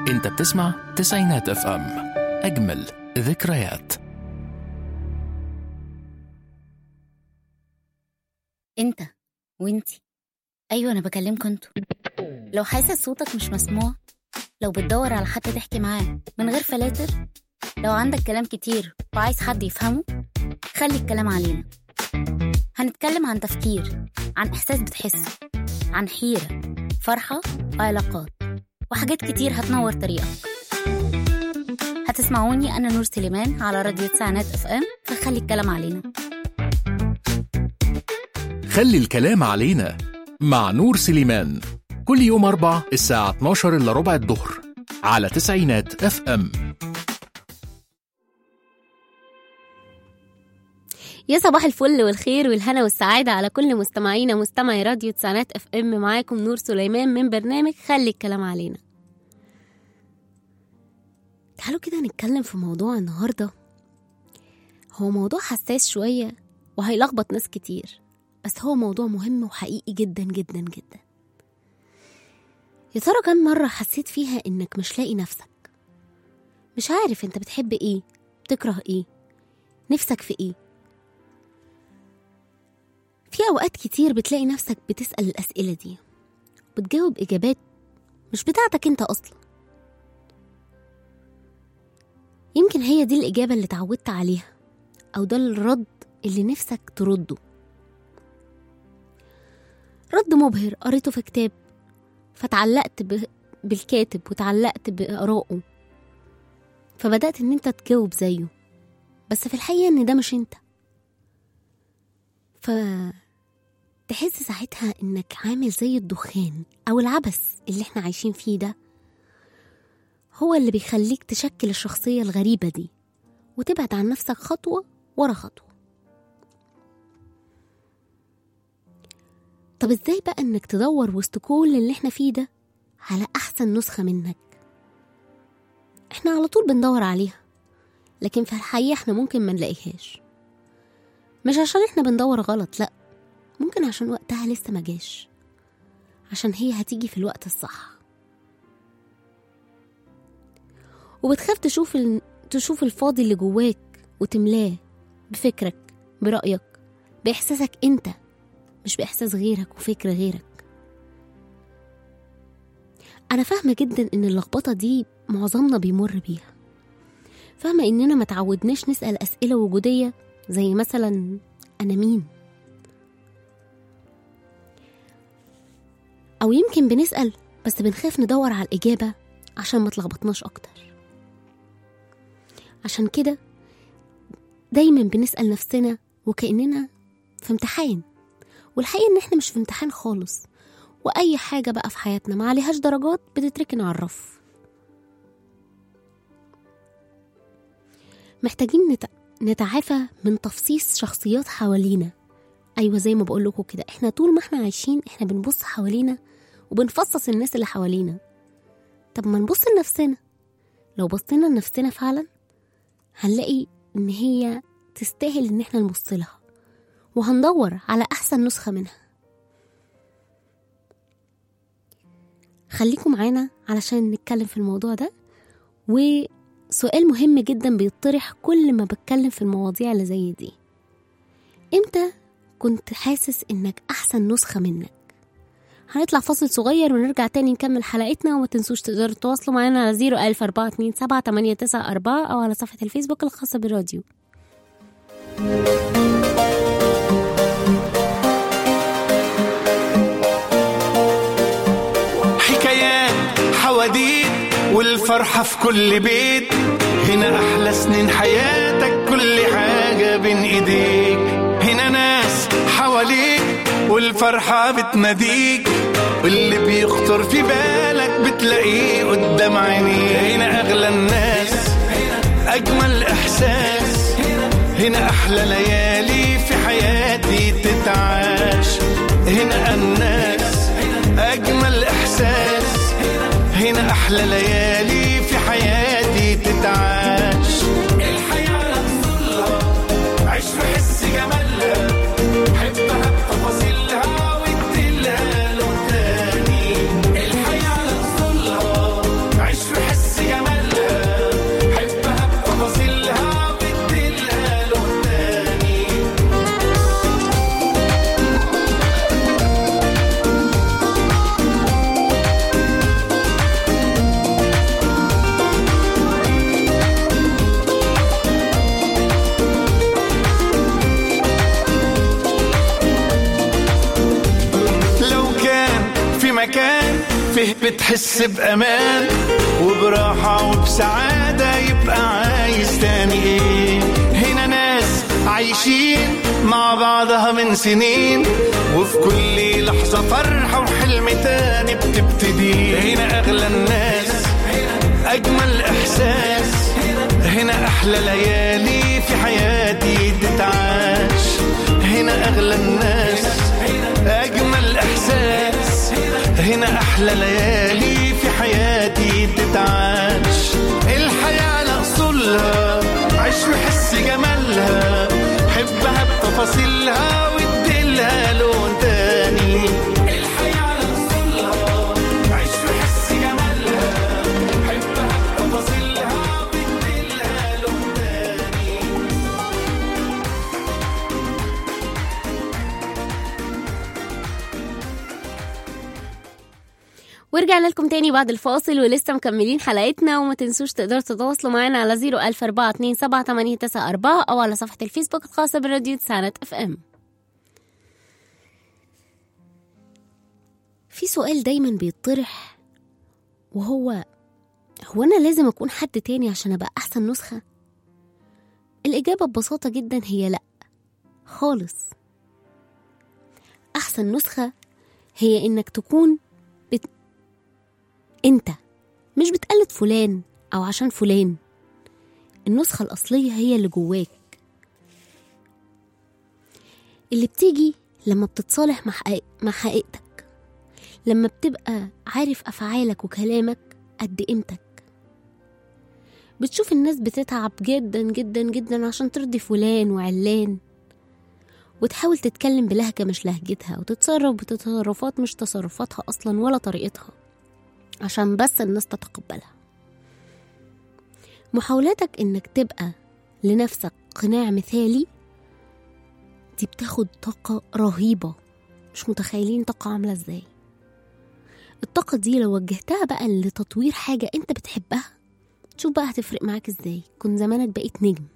انت بتسمع تسعينات اف ام اجمل ذكريات انت وانتي ايوه انا بكلمكوا انتوا لو حاسس صوتك مش مسموع لو بتدور على حد تحكي معاه من غير فلاتر لو عندك كلام كتير وعايز حد يفهمه خلي الكلام علينا هنتكلم عن تفكير عن احساس بتحسه عن حيره فرحه وعلاقات وحاجات كتير هتنور طريقك هتسمعوني انا نور سليمان على راديو تسعينات اف ام فخلي الكلام علينا خلي الكلام علينا مع نور سليمان كل يوم أربع الساعة 12 إلا ربع الظهر على تسعينات اف ام يا صباح الفل والخير والهنا والسعادة على كل مستمعينا مستمعي راديو تسعينات اف ام معاكم نور سليمان من برنامج خلي الكلام علينا تعالوا كده نتكلم في موضوع النهاردة هو موضوع حساس شوية وهيلخبط ناس كتير بس هو موضوع مهم وحقيقي جدا جدا جدا يا ترى كم مرة حسيت فيها إنك مش لاقي نفسك مش عارف انت بتحب ايه بتكره ايه نفسك في ايه في أوقات كتير بتلاقي نفسك بتسأل الأسئلة دي بتجاوب إجابات مش بتاعتك أنت أصلا يمكن هي دي الإجابة اللي اتعودت عليها أو ده الرد اللي نفسك ترده رد مبهر قريته في كتاب فتعلقت ب... بالكاتب وتعلقت بآرائه فبدأت إن أنت تجاوب زيه بس في الحقيقة إن ده مش أنت ف تحس ساعتها إنك عامل زي الدخان أو العبث اللي إحنا عايشين فيه ده هو اللي بيخليك تشكل الشخصية الغريبة دي وتبعد عن نفسك خطوة ورا خطوة طب ازاي بقى انك تدور وسط كل اللي احنا فيه ده على احسن نسخة منك احنا على طول بندور عليها لكن في الحقيقة احنا ممكن ما نلاقيهاش مش عشان احنا بندور غلط لا ممكن عشان وقتها لسه ما جاش عشان هي هتيجي في الوقت الصح وبتخاف تشوف ال... تشوف الفاضي اللي جواك وتملاه بفكرك برأيك بإحساسك أنت مش بإحساس غيرك وفكر غيرك أنا فاهمة جدا إن اللخبطة دي معظمنا بيمر بيها فاهمة إننا ما تعودناش نسأل أسئلة وجودية زي مثلا أنا مين أو يمكن بنسأل بس بنخاف ندور على الإجابة عشان ما تلخبطناش أكتر عشان كده دايما بنسأل نفسنا وكأننا في امتحان والحقيقة إن إحنا مش في امتحان خالص وأي حاجة بقى في حياتنا ما عليهاش درجات بتتركن على الرف محتاجين نت... نتعافى من تفصيص شخصيات حوالينا أيوة زي ما بقول لكم كده إحنا طول ما إحنا عايشين إحنا بنبص حوالينا وبنفصص الناس اللي حوالينا طب ما نبص لنفسنا لو بصينا لنفسنا فعلا هنلاقي إن هي تستاهل إن إحنا نبص لها وهندور على أحسن نسخة منها خليكم معانا علشان نتكلم في الموضوع ده وسؤال مهم جدا بيطرح كل ما بتكلم في المواضيع اللي زي دي امتى كنت حاسس انك احسن نسخة منك هنطلع فاصل صغير ونرجع تاني نكمل حلقتنا وما تنسوش تقدروا تتواصلوا معانا على زيرو ألف أربعة اتنين سبعة تمانية تسعة أربعة أو على صفحة الفيسبوك الخاصة بالراديو حكايات حواديت والفرحة في كل بيت هنا أحلى سنين حياتك كل حاجة بين إيديك هنا ناس حواليك والفرحة بتناديك واللي بيخطر في بالك بتلاقيه قدام عينيك هنا أغلى الناس أجمل إحساس هنا أحلى ليالي في حياتي تتعاش هنا الناس أجمل إحساس هنا أحلى ليالي في حياتي تتعاش الحياة نفضلها عيش في حس جمالها حبها بتفاصيلها واديلها له تاني الحياة نفضلها عيش في حس مكان فيه بتحس بأمان وبراحة وبسعادة يبقى عايز تاني ايه هنا ناس عايشين مع بعضها من سنين وفي كل لحظة فرحة وحلم تاني بتبتدي هنا أغلى الناس أجمل إحساس هنا أحلى ليالي في حياتي تتعاش هنا أغلى الناس أجمل إحساس هنا أحلى ليالي في حياتي تتعاش الحياة على أصولها عيش وحس جمالها حبها بتفاصيلها واديلها لون تاني الحياة على أصولها عيش وحس جمالها حبها بتفاصيلها واديلها لون تاني ورجعنا لكم تاني بعد الفاصل ولسه مكملين حلقتنا وما تنسوش تقدروا تتواصلوا معانا على 004278994 أو على صفحة الفيسبوك الخاصة براديو تسعينات اف ام في سؤال دايما بيطرح وهو هو أنا لازم أكون حد تاني عشان أبقى أحسن نسخة؟ الإجابة ببساطة جدا هي لأ خالص أحسن نسخة هي إنك تكون بت... أنت مش بتقلد فلان أو عشان فلان النسخة الأصلية هي اللي جواك اللي بتيجي لما بتتصالح مع حقيق- مع حقيقتك لما بتبقى عارف أفعالك وكلامك قد قيمتك بتشوف الناس بتتعب جدا جدا جدا عشان ترضي فلان وعلان وتحاول تتكلم بلهجة مش لهجتها وتتصرف بتصرفات مش تصرفاتها أصلا ولا طريقتها عشان بس الناس تتقبلها محاولاتك إنك تبقى لنفسك قناع مثالي دي بتاخد طاقة رهيبة مش متخيلين طاقة عاملة ازاي الطاقة دي لو وجهتها بقى لتطوير حاجة انت بتحبها شوف بقى هتفرق معاك ازاي كن زمانك بقيت نجم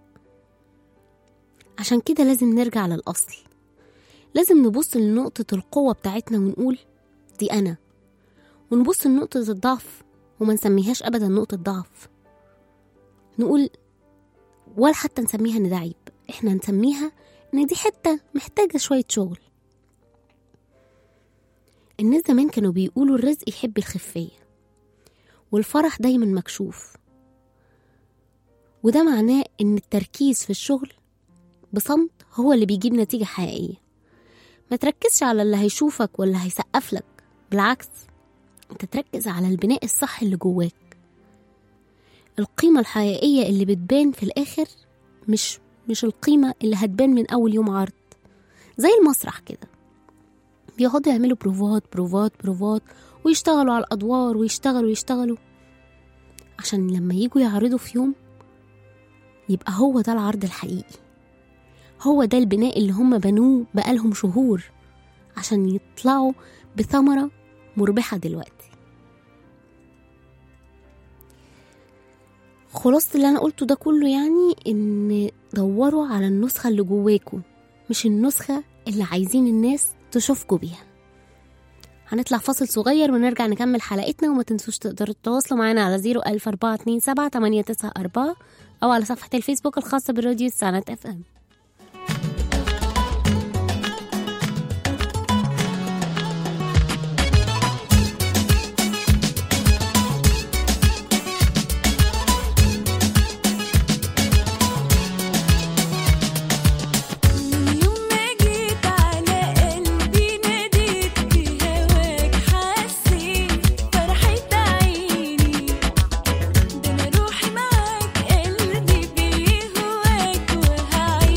عشان كده لازم نرجع للأصل لازم نبص لنقطة القوة بتاعتنا ونقول دي أنا ونبص لنقطة الضعف وما نسميهاش أبدا نقطة ضعف نقول ولا حتى نسميها إن ده عيب إحنا نسميها إن دي حتة محتاجة شوية شغل الناس زمان كانوا بيقولوا الرزق يحب الخفية والفرح دايما مكشوف وده معناه إن التركيز في الشغل بصمت هو اللي بيجيب نتيجة حقيقية ما تركزش على اللي هيشوفك ولا هيسقف لك بالعكس انت تركز على البناء الصح اللي جواك القيمة الحقيقية اللي بتبان في الآخر مش مش القيمة اللي هتبان من أول يوم عرض زي المسرح كده بيقعدوا يعملوا بروفات بروفات بروفات ويشتغلوا على الأدوار ويشتغلوا يشتغلوا عشان لما يجوا يعرضوا في يوم يبقى هو ده العرض الحقيقي هو ده البناء اللي هم بنوه بقالهم شهور عشان يطلعوا بثمرة مربحة دلوقتي خلاصة اللي أنا قلته ده كله يعني إن دوروا على النسخة اللي جواكوا مش النسخة اللي عايزين الناس تشوفكوا بيها هنطلع فاصل صغير ونرجع نكمل حلقتنا وما تنسوش تقدروا تتواصلوا معانا على 01427 أو على صفحة الفيسبوك الخاصة بالراديو السنة اف ام من يوم ما جيت على قلبي ناديت بهواك حسيت فرحة عيني ده أنا روحي معاك قلبي بيهواك وهعيش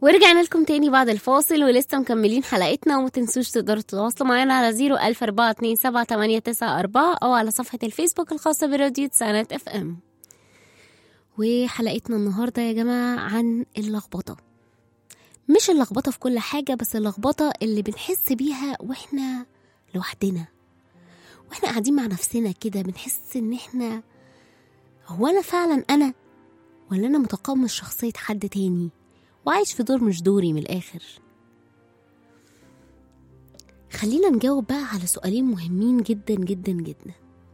ورجعنا لكم تاني بعد الفاصل ولسه مكملين حلقتنا وما تنسوش تقدروا تتواصلوا معانا على 014278994 أو على صفحة الفيسبوك الخاصة براديو تسعينات اف ام وحلقتنا النهاردة يا جماعة عن اللخبطة مش اللخبطة في كل حاجة بس اللخبطة اللي بنحس بيها واحنا لوحدنا واحنا قاعدين مع نفسنا كده بنحس ان احنا هو انا فعلا انا ولا انا متقمص شخصية حد تاني وعايش في دور مش دوري من الآخر خلينا نجاوب بقى على سؤالين مهمين جدا جدا جدا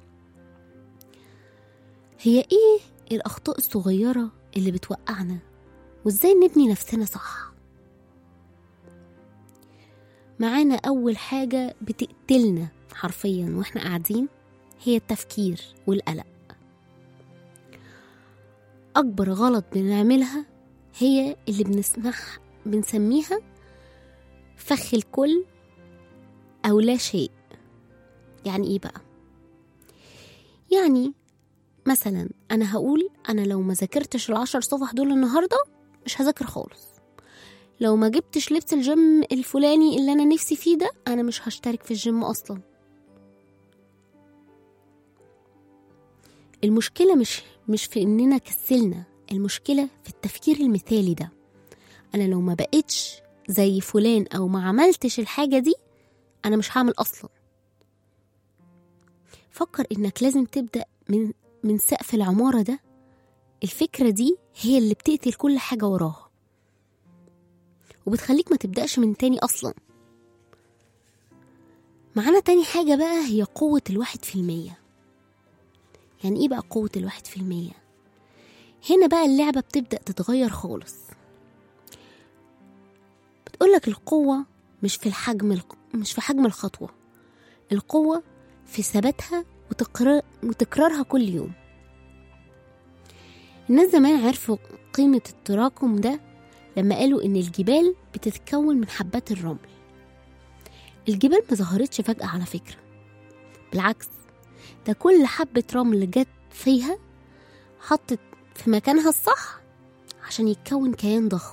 هي ايه الأخطاء الصغيرة اللي بتوقعنا وازاي نبني نفسنا صح معانا أول حاجة بتقتلنا حرفيا واحنا قاعدين هي التفكير والقلق أكبر غلط بنعملها هي اللي بنسمح بنسميها فخ الكل أو لا شيء يعني إيه بقى؟ يعني مثلا أنا هقول أنا لو ما ذاكرتش العشر صفح دول النهاردة مش هذاكر خالص لو ما جبتش لبس الجيم الفلاني اللي أنا نفسي فيه ده أنا مش هشترك في الجيم أصلا المشكلة مش مش في إننا كسلنا المشكلة في التفكير المثالي ده أنا لو ما بقتش زي فلان أو ما عملتش الحاجة دي أنا مش هعمل أصلا فكر إنك لازم تبدأ من من سقف العمارة ده الفكرة دي هي اللي بتقتل كل حاجة وراها وبتخليك ما تبدأش من تاني أصلا معانا تاني حاجة بقى هي قوة الواحد في المية يعني إيه بقى قوة الواحد في المية؟ هنا بقى اللعبة بتبدأ تتغير خالص بتقولك القوة مش في الحجم الق- مش في حجم الخطوة القوة في ثباتها وتكرار وتكرارها كل يوم الناس زمان عرفوا قيمة التراكم ده لما قالوا إن الجبال بتتكون من حبات الرمل الجبال ما ظهرتش فجأة على فكرة بالعكس ده كل حبة رمل جت فيها حطت في مكانها الصح عشان يتكون كيان ضخم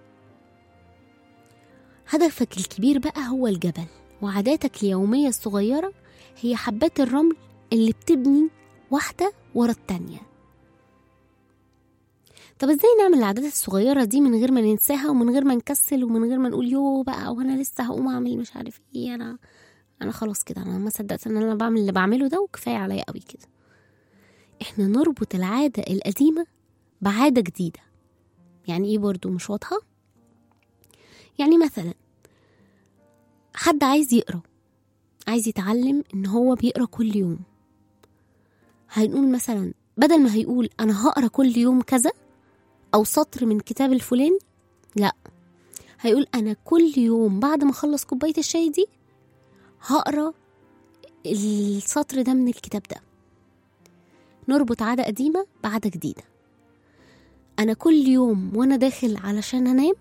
هدفك الكبير بقى هو الجبل وعاداتك اليومية الصغيرة هي حبات الرمل اللي بتبني واحدة ورا التانية طب ازاي نعمل العادات الصغيرة دي من غير ما ننساها ومن غير ما نكسل ومن غير ما نقول يو بقى وانا لسه هقوم اعمل مش عارف ايه انا انا خلاص كده انا ما صدقت ان انا بعمل اللي بعمله ده وكفايه عليا قوي كده احنا نربط العاده القديمه بعاده جديده يعني ايه برضو مش واضحه يعني مثلا حد عايز يقرا عايز يتعلم ان هو بيقرا كل يوم هنقول مثلا بدل ما هيقول انا هقرا كل يوم كذا او سطر من كتاب الفلاني لا هيقول انا كل يوم بعد ما اخلص كوبايه الشاي دي هقرا السطر ده من الكتاب ده نربط عادة قديمة بعادة جديدة أنا كل يوم وأنا داخل علشان أنام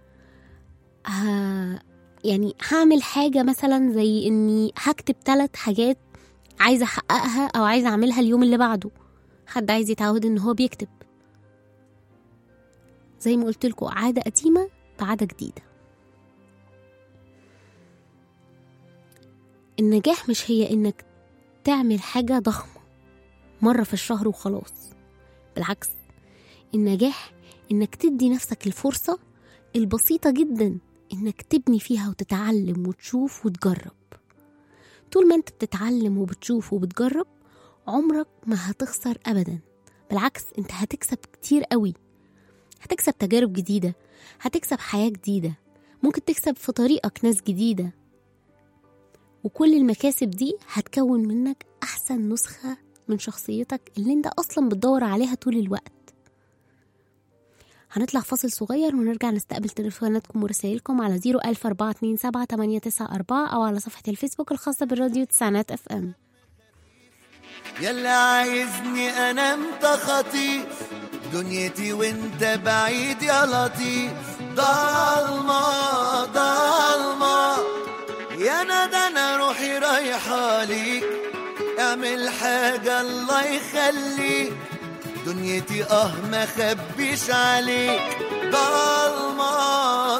ه... يعني هعمل حاجة مثلا زي إني هكتب ثلاث حاجات عايزة أحققها أو عايزة أعملها اليوم اللي بعده حد عايز يتعود إن هو بيكتب زي ما قلت لكم عادة قديمة بعادة جديدة النجاح مش هي إنك تعمل حاجة ضخمة مرة في الشهر وخلاص بالعكس النجاح إنك تدي نفسك الفرصة البسيطة جدا إنك تبني فيها وتتعلم وتشوف وتجرب طول ما أنت بتتعلم وبتشوف وبتجرب عمرك ما هتخسر أبدا بالعكس أنت هتكسب كتير قوي هتكسب تجارب جديدة هتكسب حياة جديدة ممكن تكسب في طريقك ناس جديدة وكل المكاسب دي هتكون منك أحسن نسخة من شخصيتك اللي انت أصلا بتدور عليها طول الوقت هنطلع فاصل صغير ونرجع نستقبل تليفوناتكم ورسائلكم على 01427 أو على صفحة الفيسبوك الخاصة بالراديو تسعينات اف ام يلا عايزني انام خطيف دنيتي وانت بعيد يا لطيف ضلمة ضلمة يا ندى انا روحي رايحة ليك اعمل حاجة الله يخليك دنيتي اه ما خبيش عليك ضلمة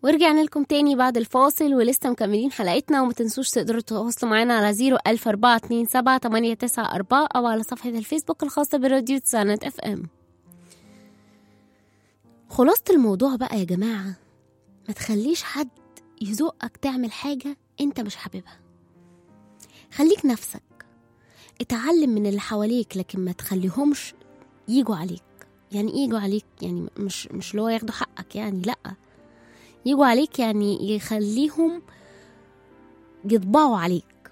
ورجعنا لكم تاني بعد الفاصل ولسه مكملين حلقتنا وما تنسوش تقدروا تتواصلوا معانا على 01427 أو على صفحة الفيسبوك الخاصة براديو تسانت اف ام خلاصة الموضوع بقى يا جماعة ما تخليش حد يزقك تعمل حاجة انت مش حاببها خليك نفسك اتعلم من اللي حواليك لكن ما تخليهمش يجوا عليك يعني ايه يجوا عليك يعني مش مش اللي هو ياخدوا حقك يعني لا يجوا عليك يعني يخليهم يطبعوا عليك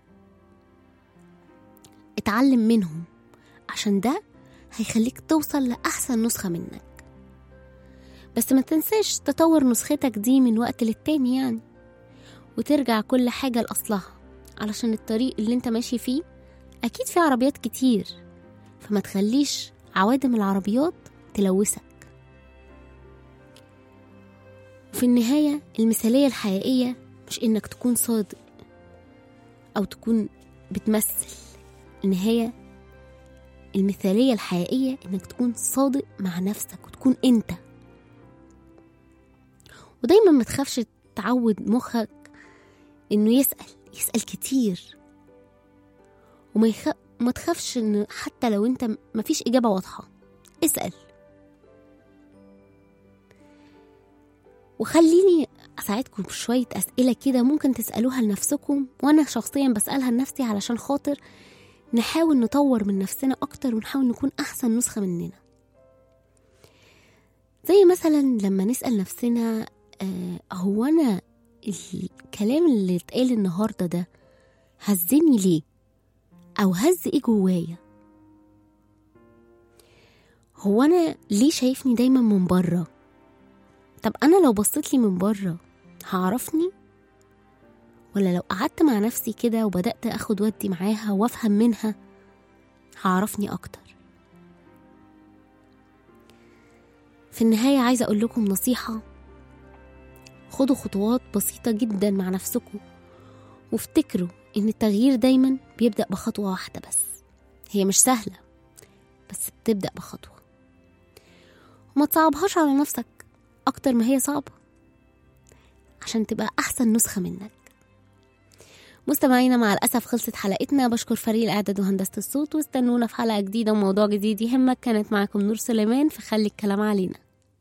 اتعلم منهم عشان ده هيخليك توصل لأحسن نسخة منك بس ما تنساش تطور نسختك دي من وقت للتاني يعني وترجع كل حاجة لأصلها علشان الطريق اللي انت ماشي فيه أكيد فيه عربيات كتير فما تخليش عوادم العربيات تلوثك وفي النهاية المثالية الحقيقية مش إنك تكون صادق أو تكون بتمثل النهاية المثالية الحقيقية إنك تكون صادق مع نفسك وتكون أنت ودايما ما تخافش تعود مخك إنه يسأل يسأل كتير وما يخ... ما تخافش إن حتى لو أنت مفيش إجابة واضحة اسأل وخليني أساعدكم بشوية أسئلة كده ممكن تسألوها لنفسكم وأنا شخصيا بسألها لنفسي علشان خاطر نحاول نطور من نفسنا أكتر ونحاول نكون أحسن نسخة مننا زي مثلا لما نسأل نفسنا آه هو أنا الكلام اللي اتقال النهاردة ده هزني ليه أو هز إيه جوايا هو أنا ليه شايفني دايما من بره طب أنا لو بصيت لي من بره هعرفني ولا لو قعدت مع نفسي كده وبدأت أخد ودي معاها وأفهم منها هعرفني أكتر في النهاية عايزة أقول لكم نصيحة خدوا خطوات بسيطة جدا مع نفسكم وافتكروا إن التغيير دايما بيبدأ بخطوة واحدة بس هي مش سهلة بس بتبدأ بخطوة وما تصعبهاش على نفسك أكتر ما هي صعبة عشان تبقى أحسن نسخة منك مستمعينا مع الأسف خلصت حلقتنا بشكر فريق الإعداد وهندسة الصوت واستنونا في حلقة جديدة وموضوع جديد يهمك كانت معاكم نور سليمان في خلي الكلام علينا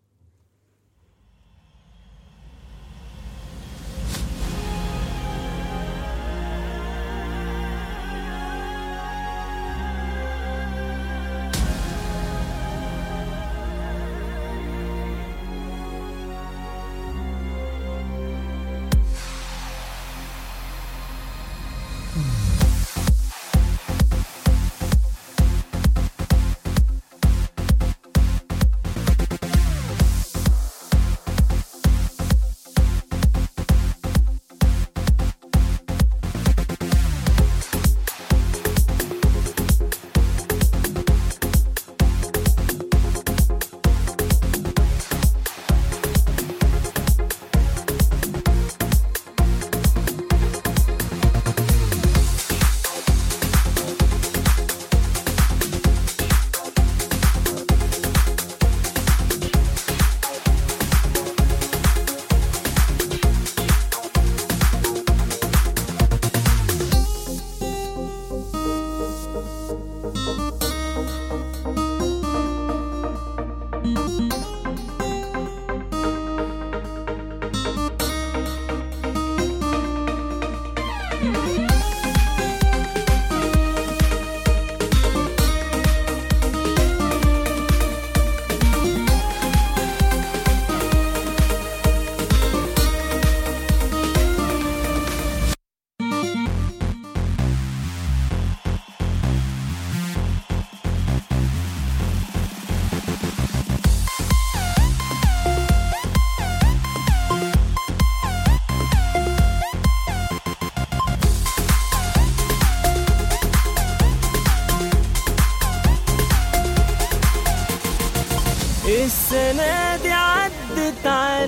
السنة دي عدت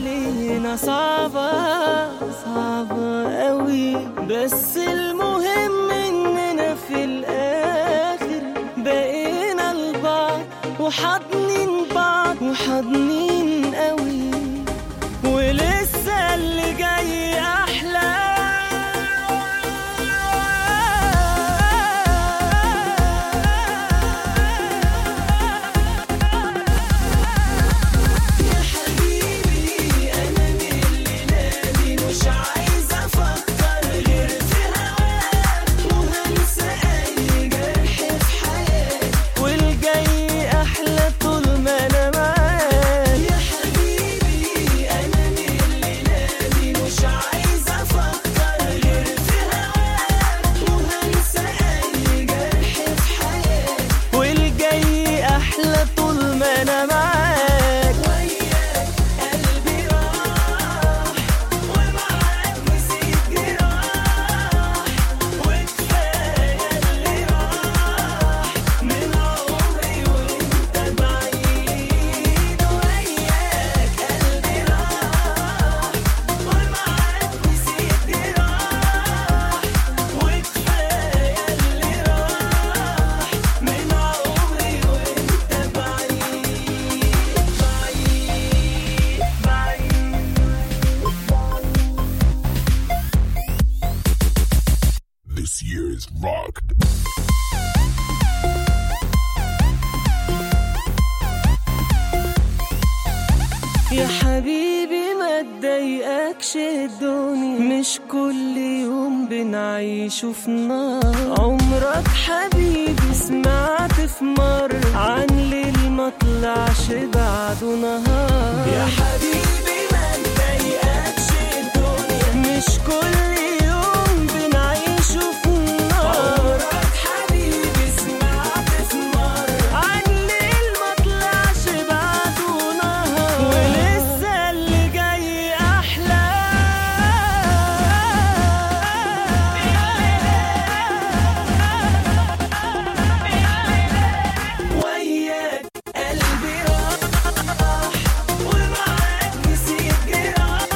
علينا صعبة صعبة قوي بس المهم اننا في الاخر بقينا لبعض وحاضنين بعض وحاضنين قوي ولسه rocked. يا حبيبي ما تضايقكش الدنيا مش كل يوم بنعيشه في نار عمرك حبيبي سمعت في مرة عن ليل ما طلعش بعده نهار يا حبيبي ما تضايقكش الدنيا مش كل يوم بنعيشه في نار عمرك حبيبي سمعت في مرة عن ليل ما طلعش بعده نهار ولسه اللي جاي احلى وياك قلبي راح ومعاك نسيت جراح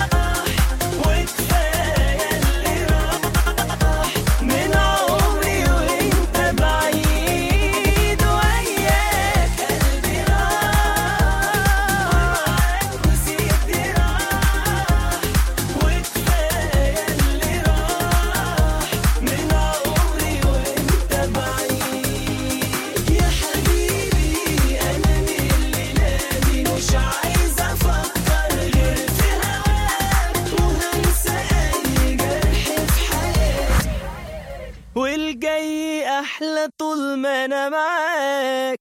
وكفايه اللي راح من عمري وانت بعيد وياك قلبي راح ومعاك نسيت جراح وكفايه اللي راح من عمري وانت بعيد يا حبيبي انا من الليله دي مش عايز افكر غير في هواك وهنسى اي جرح في حياتي والجاي احلى طول ما انا معاك